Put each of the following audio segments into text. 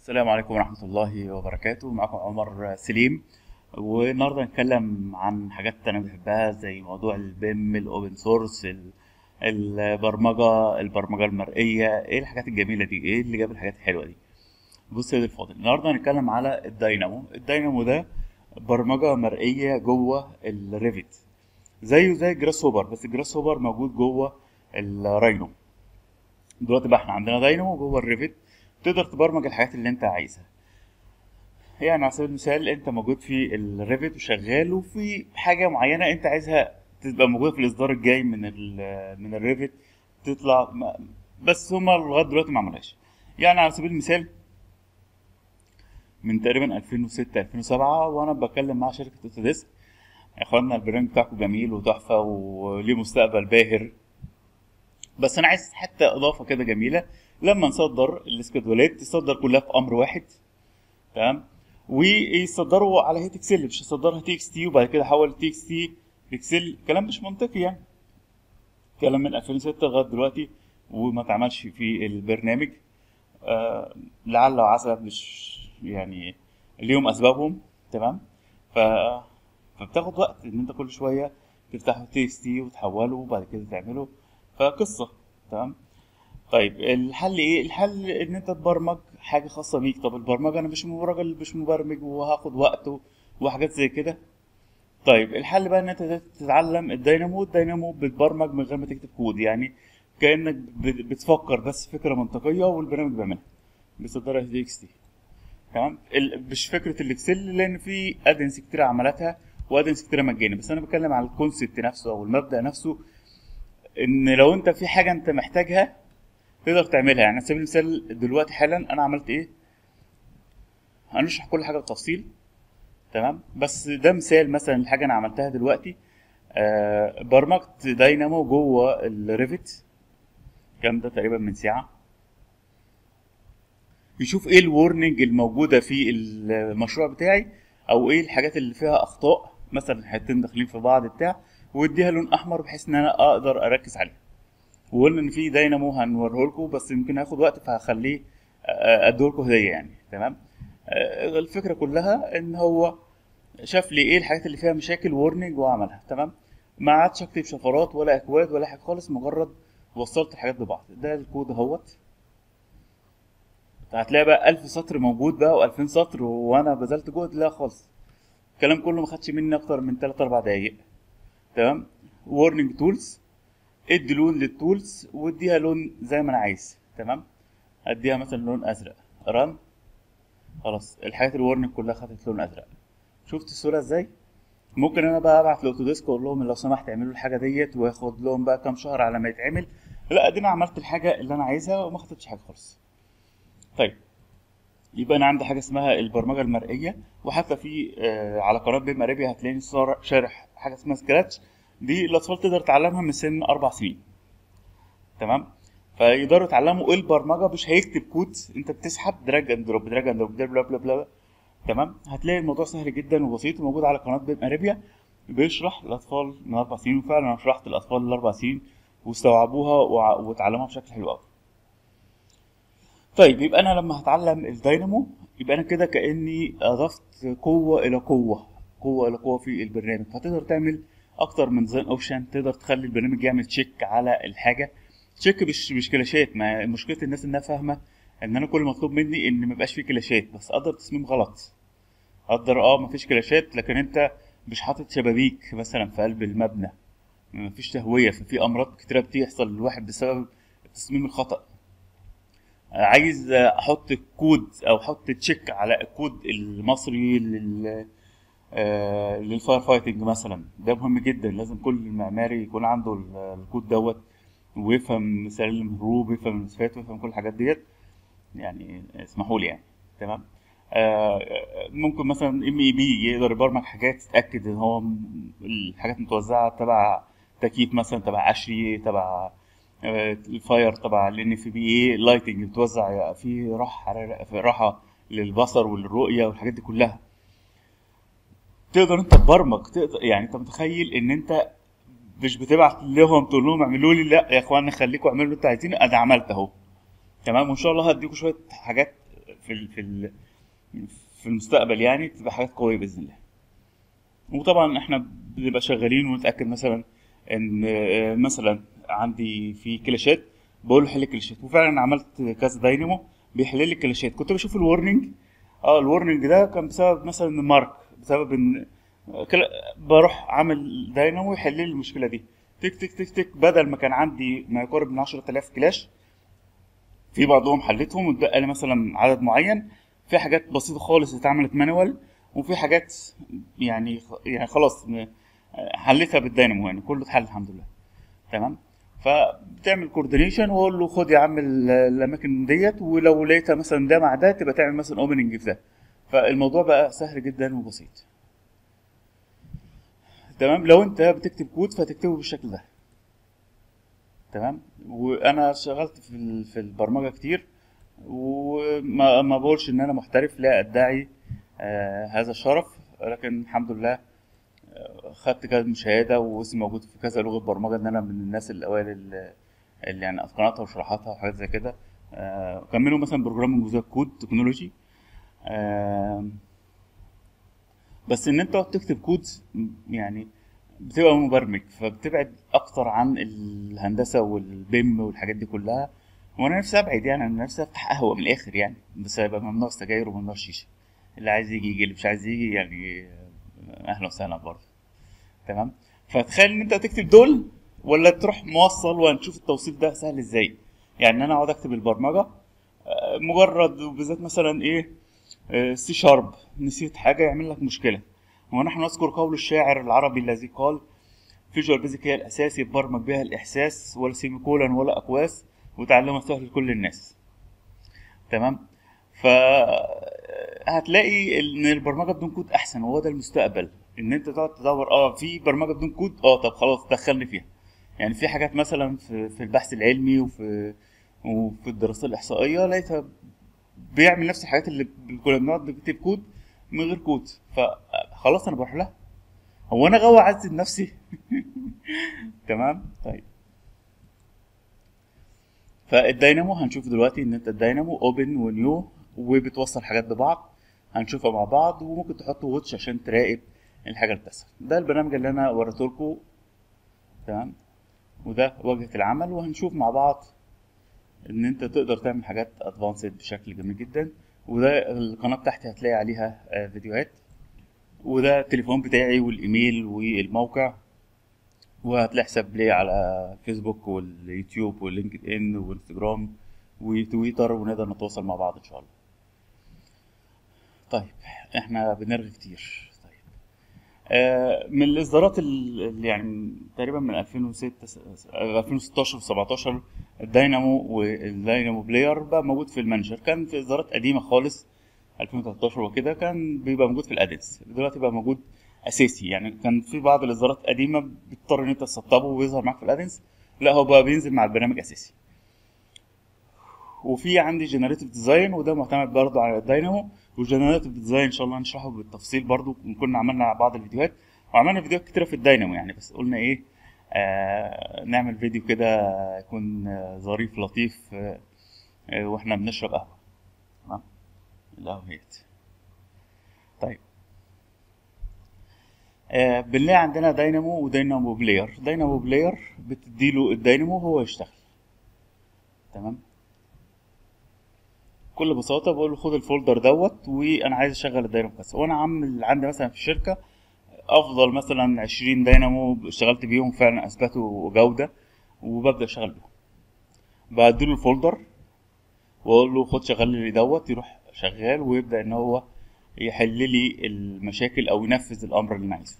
السلام عليكم ورحمة الله وبركاته معكم عمر سليم والنهاردة هنتكلم عن حاجات أنا بحبها زي موضوع البيم الأوبن سورس البرمجة البرمجة المرئية إيه الحاجات الجميلة دي إيه اللي جاب الحاجات الحلوة دي بص يا سيدي الفاضل النهاردة هنتكلم على الداينامو الداينامو ده برمجة مرئية جوه الريفت زيه زي الجراس هوبر بس الجراس هوبر موجود جوه الراينو دلوقتي بقى احنا عندنا داينامو جوه الريفت تقدر تبرمج الحاجات اللي انت عايزها يعني على سبيل المثال انت موجود في الريفت وشغال وفي حاجه معينه انت عايزها تبقى موجوده في الاصدار الجاي من ال من الريفت تطلع ما- بس هما لغايه دلوقتي ما عملهاش يعني على سبيل المثال من تقريبا 2006 2007 وانا بتكلم مع شركه اوتوديسك يا اخوانا البرنامج بتاعكم جميل وتحفه وليه مستقبل باهر بس انا عايز حتى اضافه كده جميله لما نصدر السكادولات تصدر كلها في امر واحد تمام ويصدروا على هيت اكسل مش يصدرها تي اكس تي وبعد كده حول تي اكس تي لاكسل كلام مش منطقي يعني كلام من 2006 لغايه دلوقتي وما اتعملش في البرنامج آه لعل وعسى مش يعني ليهم اسبابهم تمام ف فبتاخد وقت ان انت كل شويه تفتحه تي اكس تي وتحوله وبعد كده تعمله فقصه تمام طيب الحل ايه الحل ان انت تبرمج حاجه خاصه بيك طب البرمجه انا مش راجل مش مبرمج وهاخد وقت و- وحاجات زي كده طيب الحل بقى ان انت تتعلم الدينامو الدينامو بتبرمج من غير ما تكتب كود يعني كانك بت- بتفكر بس فكره منطقيه والبرنامج بيعملها بيصدرها دي اكس تي تمام ال- مش فكره الاكسل لان في ادنس كتير عملتها وادنس كتير مجاني بس انا بتكلم على الكونسيبت نفسه او المبدا نفسه ان لو انت في حاجه انت محتاجها تقدر تعملها يعني على سبيل المثال دلوقتي حالا انا عملت ايه هنشرح كل حاجه بالتفصيل تمام بس ده مثال مثلا الحاجه انا عملتها دلوقتي آه برمجت داينامو جوه الريفت الكلام ده تقريبا من ساعه يشوف ايه الورنينج الموجوده في المشروع بتاعي او ايه الحاجات اللي فيها اخطاء مثلا حتتين داخلين في بعض بتاع واديها لون احمر بحيث ان انا اقدر اركز عليه وقلنا ان في داينامو هنوريه لكم بس يمكن هياخد وقت فهخليه اديه لكم هديه يعني تمام آه، الفكره كلها ان هو شاف لي ايه الحاجات اللي فيها مشاكل وورنينج وعملها تمام ما عادش اكتب شفرات ولا اكواد ولا حاجه خالص مجرد وصلت الحاجات ببعض ده الكود اهوت هتلاقي بقى ألف سطر موجود بقى و2000 سطر وانا بذلت جهد لا خالص الكلام كله ما خدش مني اكتر من 3 4 دقايق تمام warning تولز ادي لون للتولز واديها لون زي ما انا عايز تمام اديها مثلا لون ازرق رن خلاص الحاجات الورنينج كلها خدت لون ازرق شفت الصوره ازاي ممكن انا بقى ابعت لاوتوديسك اقول لهم لو سمحت اعملوا الحاجه ديت وياخد لهم بقى كام شهر على ما يتعمل لا ادينا عملت الحاجه اللي انا عايزها وما خدتش حاجه خالص طيب يبقى انا عندي حاجه اسمها البرمجه المرئيه وحتى في آه على قناه بيم ارابيا هتلاقيني صار- شارح حاجه اسمها سكراتش دي الاطفال تقدر تعلمها من سن اربع سنين تمام فيقدروا يتعلموا ايه البرمجه مش هيكتب كود انت بتسحب دراج اند دروب دراج اند دروب بلا بلا بلا بلا تمام هتلاقي الموضوع سهل جدا وبسيط وموجود على قناه بيم ارابيا بيشرح الاطفال من اربع سنين وفعلا انا شرحت الاطفال الاربع سنين واستوعبوها وع- واتعلموها بشكل حلو قوي طيب يبقى انا لما هتعلم الداينامو يبقى انا كده كاني اضفت قوه الى قوه قوه الى قوه في البرنامج فتقدر تعمل اكتر من ديزاين اوبشن تقدر تخلي البرنامج يعمل تشيك على الحاجه تشيك مش مش كلاشات ما مشكله الناس انها فاهمه ان انا كل مطلوب مني ان ما يبقاش فيه كلاشات بس اقدر تصميم غلط اقدر اه مفيش كلاشات لكن انت مش حاطط شبابيك مثلا في قلب المبنى مفيش تهويه ففي امراض كتيره بتحصل للواحد بسبب التصميم الخطأ عايز احط كود او احط تشيك على الكود المصري لل آه، للفاير فايتنج مثلا ده مهم جدا لازم كل معماري يكون عنده ال- الكود دوت ويفهم سلالم الهروب ويفهم المسافات ويفهم كل الحاجات ديت يعني اسمحوا لي يعني تمام آه، ممكن مثلا ام اي بي يقدر يبرمج حاجات تتاكد ان هو م- الحاجات متوزعه تبع تكييف مثلا تبع عشري تبع آه، الفاير تبع الان في بي اي لايتنج بتوزع في راحه في راحه للبصر وللرؤيه والحاجات دي كلها تقدر انت تبرمج تقدر يعني انت متخيل ان انت مش بتبعت لهم تقول لهم اعملوا لي لا يا اخوانا خليكم اعملوا اللي انتوا عايزينه انا عملت اهو تمام وان شاء الله هديكم شويه حاجات في ال في ال في المستقبل يعني تبقى حاجات قويه باذن الله وطبعا احنا بنبقى شغالين ونتاكد مثلا ان آه، مثلا عندي في كلاشات بقول له حل الكلاشات وفعلا عملت كذا داينامو بيحل لي الكلاشات كنت بشوف الورنينج اه الورنينج ده كان بسبب مثلا مارك بسبب ان كلا بروح عامل داينامو يحل لي المشكله دي تك تك تك تك بدل ما كان عندي ما يقارب من 10000 كلاش في بعضهم حلتهم واتبقى لي مثلا عدد معين في حاجات بسيطه خالص اتعملت مانوال وفي حاجات يعني يعني خلاص م- حلتها بالداينامو يعني كله اتحل الحمد لله تمام فبتعمل كوردينيشن واقول له خد يا عم ال- الاماكن ديت ولو لقيتها مثلا ده مع ده تبقى تعمل مثلا اوبننج في ده فالموضوع بقى سهل جدا وبسيط تمام لو انت بتكتب كود فتكتبه بالشكل ده تمام وانا اشتغلت في ال- في البرمجه كتير وما ما بقولش ان انا محترف لا ادعي آه هذا الشرف لكن الحمد لله آه، خدت كذا شهاده واسمي موجود في كذا لغه برمجه ان انا من الناس الاوائل اللي اللي يعني اتقنتها وشرحتها وحاجات زي كده آه كملوا مثلا بروجرامنج وزي كود تكنولوجي آه بس ان انت تقعد تكتب كود م- يعني بتبقى مبرمج فبتبعد اكتر عن الهندسه والبيم والحاجات دي كلها وانا نفسي ابعد يعني انا نفسي افتح قهوه من الاخر يعني بس هيبقى ممنوع سجاير وممنوع شيشه اللي عايز يجي يجي اللي مش عايز يجي يعني اهلا وسهلا برضه تمام فتخيل ان انت تكتب دول ولا تروح موصل وهنشوف التوصيل ده سهل ازاي يعني انا اقعد اكتب البرمجه آه، مجرد وبالذات مثلا ايه سي شارب نسيت حاجه يعمل لك مشكله ونحن نذكر قول الشاعر العربي الذي قال فيجوال بيزك هي الاساس يتبرمج بها الاحساس ولا سيمي كولن ولا اقواس وتعلمها سهل لكل الناس تمام ف هتلاقي ان البرمجه بدون كود احسن وهو ده المستقبل ان انت تقعد تدور اه في برمجه بدون كود اه طب خلاص دخلني فيها يعني في حاجات مثلا في, في البحث العلمي وفي وفي الدراسات الاحصائيه لقيتها بيعمل نفس الحاجات اللي كنا بنقعد نكتب كود من غير كود فخلاص انا بروح لها هو انا غاوي اعذب نفسي تمام طيب فالدينامو هنشوف دلوقتي ان انت الدينامو اوبن ونيو وبتوصل حاجات ببعض هنشوفها مع بعض وممكن تحط واتش عشان تراقب الحاجه اللي بتحصل ده البرنامج اللي انا وريته لكم تمام وده واجهه العمل وهنشوف مع بعض ان انت تقدر تعمل حاجات ادفانسد بشكل جميل جدا وده القناه بتاعتي هتلاقي عليها آه، فيديوهات وده التليفون بتاعي والايميل والموقع وهتلاقي حساب ليا على فيسبوك واليوتيوب واللينكد ان وانستجرام وتويتر ونقدر نتواصل مع بعض ان شاء الله طيب احنا بنرغي كتير طيب آه من الاصدارات ال- اللي يعني تقريبا من 2006 آه، 2016 و17 الداينامو والداينامو بلاير بقى موجود في المانجر كان في اصدارات قديمه خالص 2013 وكده كان بيبقى موجود في الادنس دلوقتي بقى موجود اساسي يعني كان في بعض الاصدارات قديمه بتضطر ان انت تسطبه ويظهر معاك في الادنس لا هو بقى بينزل مع البرنامج اساسي وفي عندي جنريتيف ديزاين وده معتمد برضه على الداينامو والجنريتيف ديزاين ان شاء الله هنشرحه بالتفصيل برضه كنا عملنا بعض الفيديوهات وعملنا فيديوهات كتيره في الداينامو يعني بس قلنا ايه آه نعمل فيديو كده يكون آه، ظريف لطيف آه آه، واحنا بنشرب قهوه تمام القهوه هيت طيب آه بنلاقي عندنا داينامو وداينامو بلاير داينامو بلاير بتديله الداينامو وهو يشتغل تمام بكل بساطه بقول له خد الفولدر دوت وانا عايز اشغل الداينامو بس وانا عامل عندي مثلا في الشركه افضل مثلا 20 داينامو اشتغلت بيهم فعلا اثبتوا جوده وببدا اشتغل بيهم بديله الفولدر واقول له خد شغل لي دوت يروح شغال ويبدا ان هو يحل لي المشاكل او ينفذ الامر اللي انا عايزه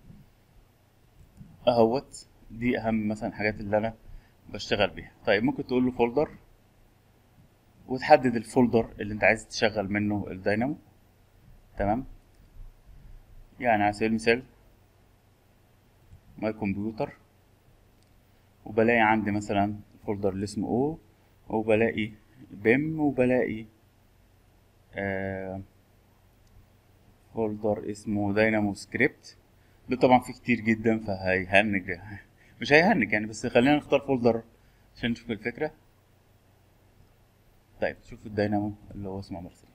اهوت دي اهم مثلا الحاجات اللي انا بشتغل بيها طيب ممكن تقول له فولدر وتحدد الفولدر اللي انت عايز تشغل منه الداينامو تمام يعني على سبيل المثال ماي كمبيوتر وبلاقي عندي مثلا الفولدر اللي اسمه او وبلاقي بيم وبلاقي آه فولدر اسمه داينامو سكريبت ده طبعا فيه كتير جدا فهيهنج مش هيهنج يعني بس خلينا نختار فولدر عشان نشوف الفكرة طيب شوف الدينامو اللي هو اسمه مرسل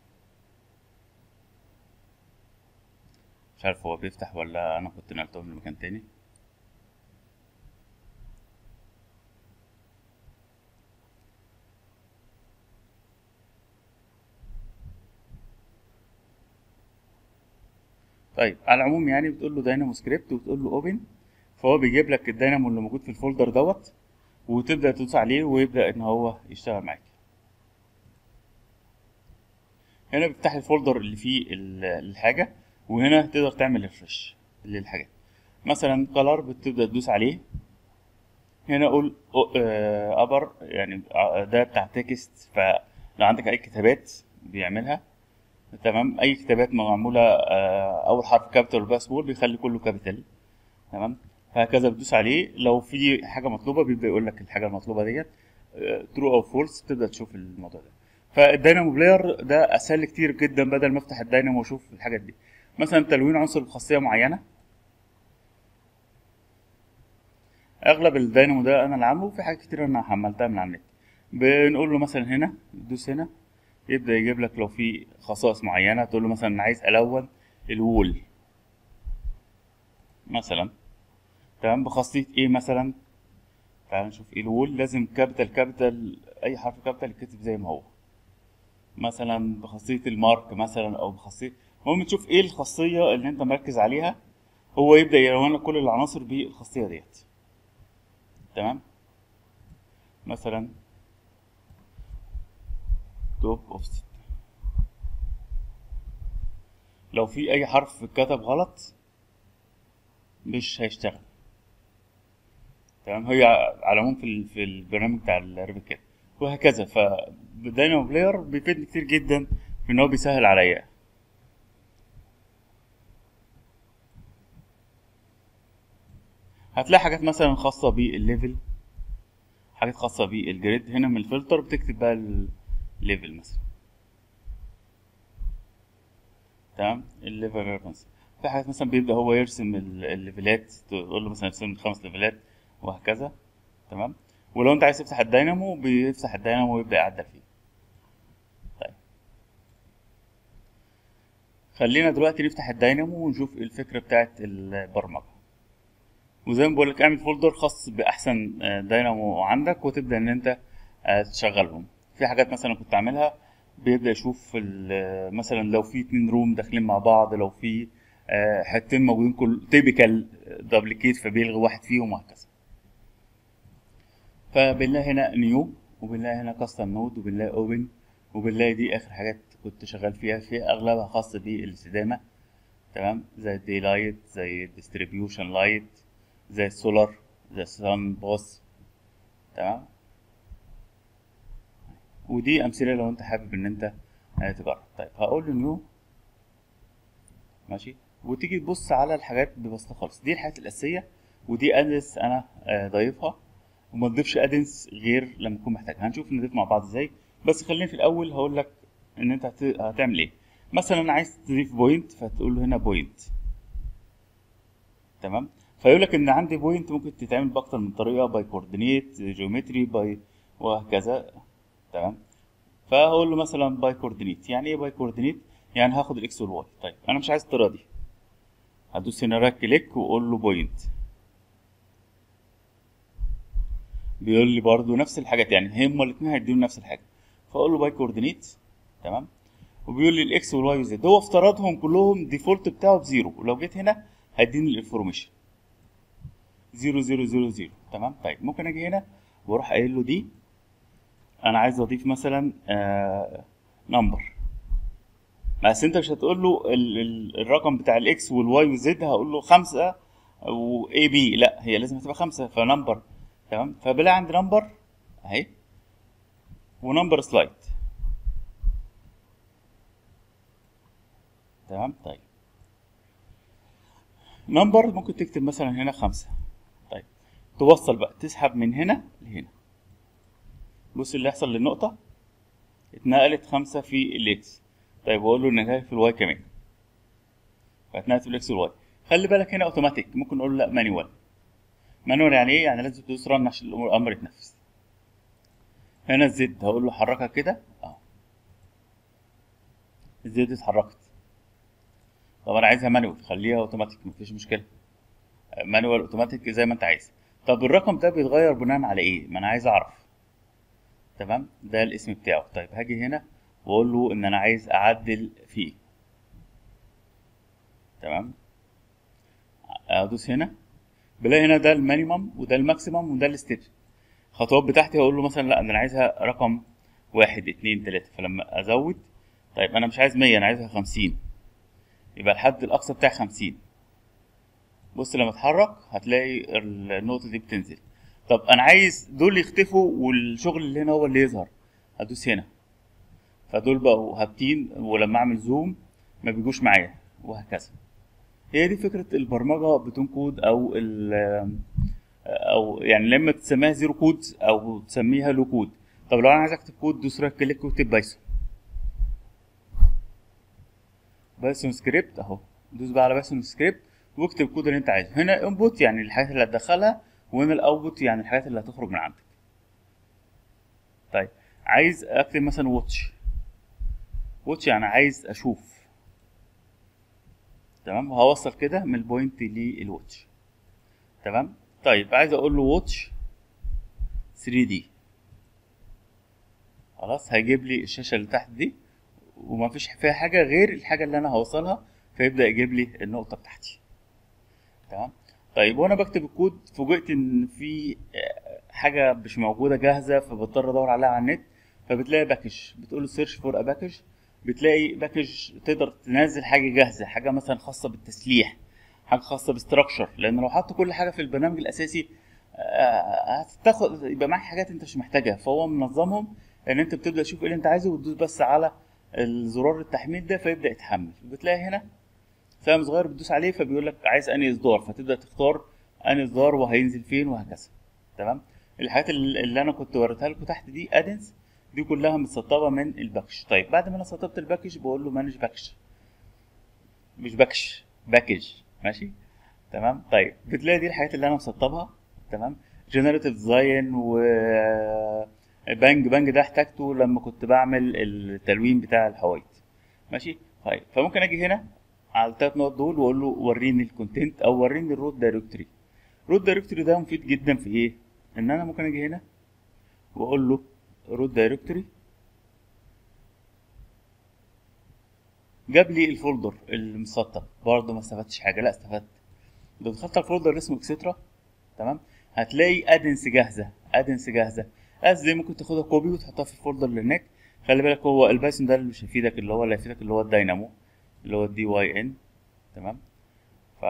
مش عارف هو بيفتح ولا انا كنت نقلتهم لمكان تاني طيب على العموم يعني بتقول له داينامو سكريبت وتقول له اوبن فهو بيجيب لك الداينامو اللي موجود في الفولدر دوت وتبدا تدوس عليه ويبدا ان هو يشتغل معاك هنا بيفتح الفولدر اللي فيه ال- الحاجه وهنا تقدر تعمل ريفرش للحاجات مثلا كلر بتبدا تدوس عليه هنا اقول ابر يعني ع- ده بتاع تكست فلو عندك اي كتابات بيعملها تمام اي كتابات معموله آه، اول حرف كابيتال باسبور بيخلي كله كابيتال تمام هكذا بتدوس عليه لو في حاجه مطلوبه بيبدا يقول لك الحاجه المطلوبه ديت ترو او فولس تبدا تشوف الموضوع ده فالداينامو بلاير ده اسهل لي كتير جدا بدل ما افتح الداينامو واشوف الحاجات دي مثلا تلوين عنصر بخاصيه معينه اغلب الداينامو ده انا اللي عامله في حاجات كتير انا حملتها من على النت بنقول له مثلا هنا دوس هنا يبدا يجيب لك لو في خصائص معينه تقول له مثلا أنا عايز الون الوول مثلا تمام بخاصيه ايه مثلا تعال نشوف ايه الوول لازم كابيتال كابيتال اي حرف كابيتال يتكتب زي ما هو مثلا بخاصيه المارك مثلا او بخاصيه المهم تشوف ايه الخاصيه اللي انت مركز عليها هو يبدا يلون لك كل العناصر بالخاصيه ديت تمام مثلا توب اوفست لو في اي حرف اتكتب غلط مش هيشتغل تمام هي على العموم في ال- في البرنامج بتاع الريبت كده وهكذا فداينامو بلاير بيفيدني كتير جدا في ان هو بيسهل عليا هتلاقي حاجات مثلا خاصة بالليفل حاجات خاصة بالجريد هنا من الفلتر بتكتب بقى الليفل مثلا تمام الليفل ريفرنس في حاجات مثلا بيبدأ هو يرسم ال- الليفلات تقول له مثلا ارسم خمس ليفلات وهكذا تمام ولو انت عايز تفتح الداينامو بيفتح الداينامو ويبدأ يعدل فيه طيب خلينا دلوقتي نفتح الداينامو ونشوف ايه الفكرة بتاعت البرمجة وزي ما بقولك اعمل فولدر خاص بأحسن آه، داينامو عندك وتبدأ ان انت آه، تشغلهم في حاجات مثلا كنت اعملها بيبدأ يشوف ال- مثلا لو في اتنين روم داخلين مع بعض لو في آه، حتتين موجودين كل تيبيكال دبليكيت فبيلغي واحد فيهم وهكذا فبنلاقي هنا نيو وبنلاقي هنا كاستم نود وبنلاقي اوبن وبنلاقي دي اخر حاجات كنت شغال فيها في اغلبها خاص بالاستدامه تمام زي الدي لايت زي الديستريبيوشن لايت زي السولار زي السان بوس تمام ودي امثله لو انت حابب ان انت آه، تجرب طيب هقول له نيو ماشي وتيجي تبص على الحاجات ببساطه خالص دي الحاجات الاساسيه ودي ادنس انا آه، ضايفها وما تضيفش ادنس غير لما تكون محتاج هنشوف نضيف مع بعض ازاي بس خليني في الاول هقول لك ان انت هت- هتعمل ايه مثلا عايز تضيف بوينت فتقول له هنا بوينت تمام فيقول لك ان عندي بوينت ممكن تتعمل باكتر من طريقه باي كوردينيت جيومتري باي وهكذا تمام فهقول له مثلا باي كوردينيت يعني ايه باي كوردينيت يعني هاخد الاكس والواي طيب انا مش عايز الطريقه دي هدوس هنا رايت كليك واقول له بوينت بيقول لي برضو نفس الحاجات يعني هما الاثنين هيدوني نفس الحاجه فاقول له باي كوردينيت تمام وبيقول لي الاكس والواي والزد هو افترضهم كلهم ديفولت بتاعه بزيرو ولو جيت هنا هيديني الانفورميشن زيرو زيرو زيرو زيرو تمام طيب ممكن اجي هنا واروح قايل له دي انا عايز اضيف مثلا آه نمبر بس انت مش هتقول له ال ال الرقم بتاع الاكس والواي والزد هقول له خمسة و اي بي لا هي لازم تبقى خمسة فنمبر تمام فبلاقي عندي نمبر اهي ونمبر سلايد تمام طيب نمبر ممكن تكتب مثلا هنا خمسة طيب توصل بقى تسحب من هنا لهنا بص اللي يحصل للنقطة اتنقلت خمسة في الاكس طيب واقول له انها في الواي كمان فاتنقلت في الاكس والواي خلي بالك هنا اوتوماتيك ممكن نقول له لا مانيوال مانوال يعني ايه يعني لازم تدوس رن عشان الامر يتنفذ هنا الزد هقول له حركها كده اهو الزد اتحركت طب انا عايزها مانوال خليها اوتوماتيك مفيش مشكله مانوال اوتوماتيك زي ما انت عايز طب الرقم ده بيتغير بناء على ايه ما انا عايز اعرف تمام ده الاسم بتاعه طيب هاجي هنا واقول له ان انا عايز اعدل فيه تمام ادوس هنا بلاقي هنا ده المينيمم وده الماكسيمم وده الستيب الخطوات بتاعتي هقول له مثلا لا ده انا عايزها رقم واحد اتنين تلاته فلما ازود طيب انا مش عايز مية انا عايزها خمسين يبقى الحد الاقصى بتاعي خمسين بص لما اتحرك هتلاقي النقطة دي بتنزل طب انا عايز دول يختفوا والشغل اللي هنا هو اللي يظهر هدوس هنا فدول بقوا هابطين ولما اعمل زوم ما بيجوش معايا وهكذا هي دي فكرة البرمجة بدون كود او ال او يعني لما تسميها زيرو كود او تسميها لو كود طب لو انا عايز اكتب كود دوس رايت كليك واكتب بايثون بايثون سكريبت اهو دوس بقى على بايثون سكريبت واكتب الكود اللي انت عايزه هنا انبوت يعني الحاجات اللي هتدخلها وهنا الاوتبوت يعني الحاجات اللي هتخرج من عندك طيب عايز اكتب مثلا واتش واتش يعني عايز اشوف تمام وهوصل كده من البوينت للواتش تمام طيب عايز اقول له واتش 3 دي خلاص هيجيب لي الشاشه اللي تحت دي ومفيش فيها حاجه غير الحاجه اللي انا هوصلها فيبدا يجيب لي النقطه بتاعتي تمام طيب وانا بكتب الكود فوجئت ان في حاجه مش موجوده جاهزه فبضطر ادور عليها على النت فبتلاقي باكج بتقول له سيرش فور ا باكج بتلاقي باكج تقدر تنزل حاجه جاهزه حاجه مثلا خاصه بالتسليح حاجه خاصه باستراكشر لان لو حط كل حاجه في البرنامج الاساسي هتاخد يبقى معاك حاجات انت مش محتاجها فهو منظمهم ان انت بتبدا تشوف ايه اللي انت عايزه وتدوس بس على الزرار التحميل ده فيبدا يتحمل بتلاقي هنا سهم صغير بتدوس عليه فبيقول لك عايز انهي اصدار فتبدا تختار انهي اصدار وهينزل فين وهكذا تمام الحاجات اللي انا كنت وريتها لكم تحت دي ادنس دي كلها متسطبه من الباكج طيب بعد ما انا سطبت الباكج بقول له مانج باكج مش باكج باكج ماشي تمام طيب بتلاقي دي الحاجات اللي انا مسطبها تمام جنريتيف ديزاين و بانج بانج ده احتاجته لما كنت بعمل التلوين بتاع الحوايط ماشي طيب فممكن اجي هنا على الثلاث نقط دول واقول له وريني الكونتنت او وريني الروت دايركتوري الروت دايركتوري ده مفيد جدا في ايه ان انا ممكن اجي هنا واقول له روت دايركتوري جاب لي الفولدر المسطب برضه ما استفدتش حاجه لا استفدت لو دخلت على الفولدر اللي اسمه اكسترا تمام هتلاقي ادنس جاهزه ادنس جاهزه اس دي ممكن تاخدها كوبي وتحطها في الفولدر اللي هناك خلي بالك هو البايثون ده اللي مش هيفيدك اللي هو اللي هيفيدك اللي هو الداينامو اللي هو الدي واي ان تمام ف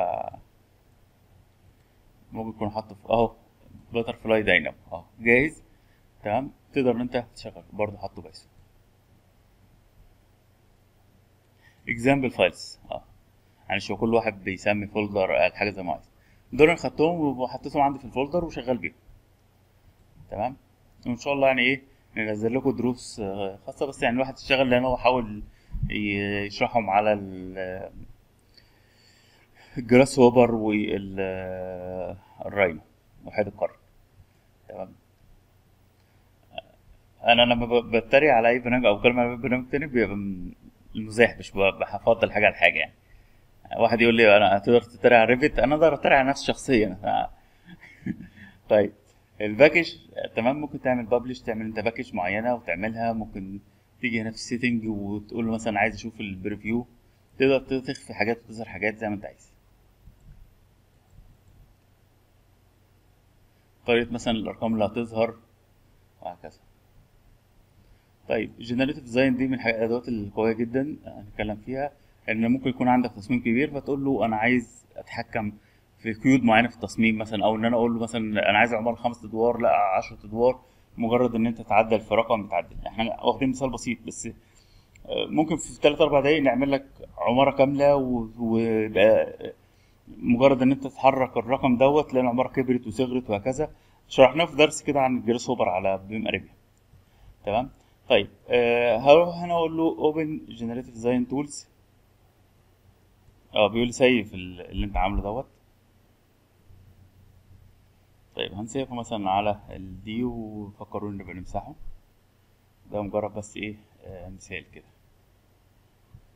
ممكن يكون حاطه في اهو باتر فلاي داينامو اهو جاهز تمام تقدر ان انت تشغل برضه حاطه بايثون اكزامبل فايلز اه يعني شو كل واحد بيسمي فولدر الحاجه زي ما عايز دول انا خدتهم وحطيتهم عندي في الفولدر وشغال بيهم تمام وان شاء الله يعني ايه ننزل لكم دروس خاصه بس يعني الواحد يشتغل لان هو حاول يشرحهم على الجراس هوبر والراينو وحيد القرن تمام انا لما بتريق على اي برنامج او كلمه على برنامج تاني بيبقى المزاح مش بفضل حاجه على حاجه يعني واحد يقول لي انا تقدر تتريق على ريفت انا اقدر اتريق على نفسي شخصيا طيب الباكج تمام ممكن تعمل ببلش تعمل انت باكج معينه وتعملها ممكن تيجي هنا في السيتنج وتقول له مثلا عايز اشوف البريفيو تقدر تخفي حاجات وتظهر حاجات زي ما انت عايز طريقه مثلا الارقام اللي هتظهر وهكذا طيب جنريتيف ديزاين دي من الادوات القويه جدا هنتكلم فيها ان ممكن يكون عندك تصميم كبير فتقول له انا عايز اتحكم في قيود معينه في التصميم مثلا او ان انا اقول له مثلا انا عايز عماره خمس ادوار لا 10 ادوار مجرد ان انت تعدل في رقم بتعدل احنا واخدين مثال بسيط بس ممكن في 3 4 دقايق نعمل لك عماره كامله ويبقى مجرد ان انت تحرك الرقم دوت تلاقي العماره كبرت وصغرت وهكذا شرحناه في درس كده عن الجريس هوبر على بيم اريبيا تمام طيب أه هروح هنا اقول له اوبن جنريتيف ديزاين تولز اه بيقول لي سيف اللي انت عامله دوت طيب هنسيبه مثلا على الدي وفكروني نبقى نمسحه ده مجرد بس ايه آه مثال كده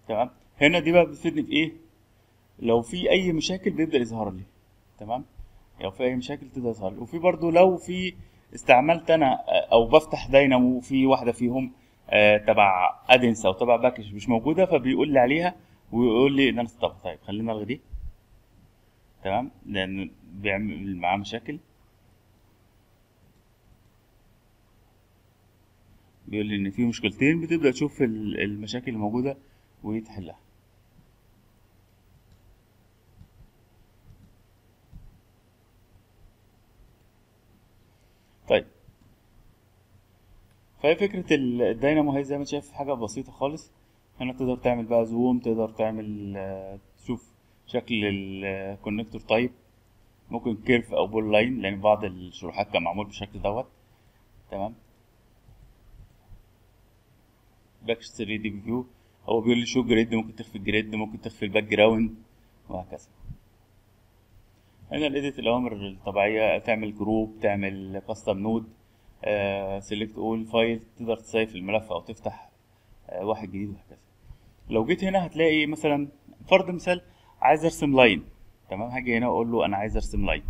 تمام هنا دي بقى بتفيدني في ايه لو في اي مشاكل بيبدا يظهر لي تمام لو في اي مشاكل تبدا تظهر لي وفي برضو لو في استعملت انا آه، او بفتح داينامو في واحده فيهم آه، تبع ادنس او تبع باكج مش موجوده فبيقول لي عليها ويقول لي ان انا طب طيب خلينا الغي دي تمام لان بيعمل معاه مشاكل بيقول لي ان في مشكلتين بتبدا تشوف ال- المشاكل الموجوده وتحلها طيب فهي فكرة ال- الداينامو هي زي ما انت شايف حاجة بسيطة خالص هنا تقدر تعمل بقى زوم تقدر تعمل آه، تشوف شكل الكونكتور تايب ممكن كيرف او بول لاين لان بعض الشروحات كان معمول بالشكل دوت تمام باك 3 دي فيو هو بيقول لي شو جريد ممكن تخفي الجريد ممكن تخفي الباك جراوند وهكذا هنا الايديت الاوامر الطبيعيه تعمل جروب تعمل كاستم نود سيلكت اول فايل تقدر تسيف الملف او تفتح آه، واحد جديد وهكذا لو جيت هنا هتلاقي مثلا فرض مثال عايز ارسم لاين تمام هاجي هنا واقول له انا عايز ارسم لاين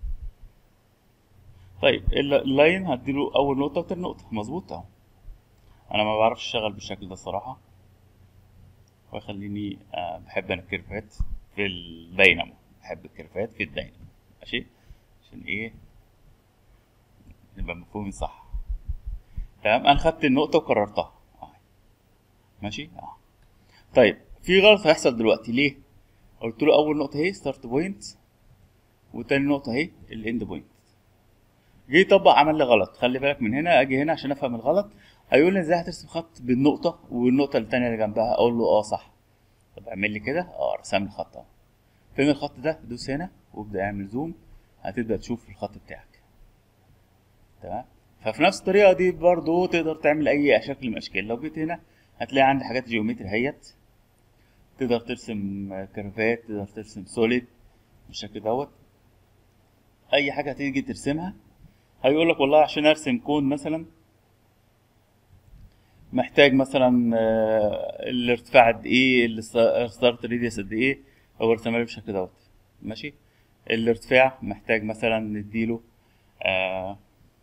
طيب ال- اللاين هديله اول نقطه وتاني نقطه مظبوط اهو انا ما بعرفش اشتغل بالشكل ده الصراحه ويخليني آه، بحب انا الكيرفات في الداينامو بحب الكيرفات في الداينامو ماشي عشان ايه نبقى مفهومين صح تمام انا خدت النقطه وكررتها آه. ماشي اه طيب في غلط هيحصل دلوقتي ليه قلت له اول نقطه اهي ستارت بوينت وتاني نقطه اهي الاند بوينت جه يطبق عمل لي غلط خلي بالك من هنا اجي هنا عشان افهم الغلط هيقول لي ازاي هترسم خط بالنقطه والنقطه التانيه اللي جنبها اقول له اه صح طب اعمل لي كده اه رسم لي خط اهو فين الخط ده دوس هنا وابدا اعمل زوم هتبدا تشوف الخط بتاعك تمام ففي نفس الطريقه دي برضو تقدر تعمل اي شكل من الاشكال لو جيت هنا هتلاقي عندي حاجات جيومتري اهيت تقدر ترسم كيرفات تقدر ترسم سوليد بالشكل دوت اي حاجه هتيجي ترسمها هيقول لك والله عشان ارسم كون مثلا محتاج مثلا آه، الارتفاع قد ايه الستارت ريديوس قد ايه هو رسمها لي بالشكل دوت ماشي الارتفاع محتاج مثلا نديله آه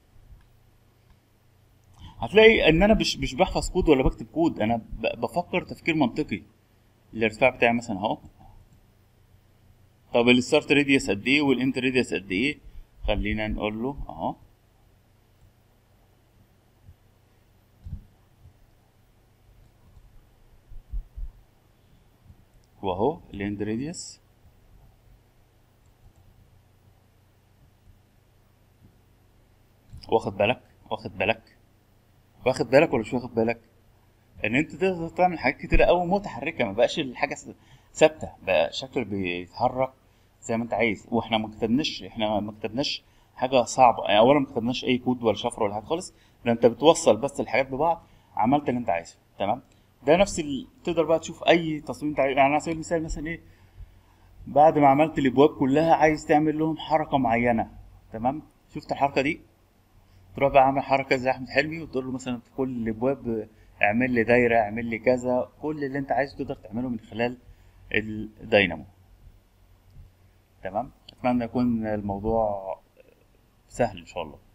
هتلاقي ان انا مش مش بحفظ كود ولا بكتب كود انا ب- بفكر تفكير منطقي الارتفاع بتاعي مثلا اهو طب الستارت ريديوس قد ايه والاند ريديوس قد ايه خلينا نقول له اهو واهو الاند ريديوس واخد بالك واخد بالك واخد بالك ولا مش واخد بالك ان انت تقدر تعمل حاجات كتيره قوي متحركه ما بقاش الحاجه س- ثابته بقى شكل بيتحرك زي ما انت عايز واحنا ما كتبناش احنا ما كتبناش حاجه صعبه يعني اولا ما كتبناش اي كود ولا شفره ولا حاجه خالص ده انت بتوصل بس الحاجات ببعض عملت اللي انت عايزه تمام ده نفس ال... تقدر بقى تشوف اي تصميم انت عايز يعني على سبيل المثال مثلا ايه بعد ما عملت الابواب كلها عايز تعمل لهم حركه معينه تمام شفت الحركه دي تروح بقى عامل حركه زي احمد حلمي وتقول له مثلا في كل الابواب اعمل لي دايره اعمل لي كذا كل اللي انت عايزه تقدر تعمله من خلال الداينامو تمام اتمنى يكون الموضوع سهل ان شاء الله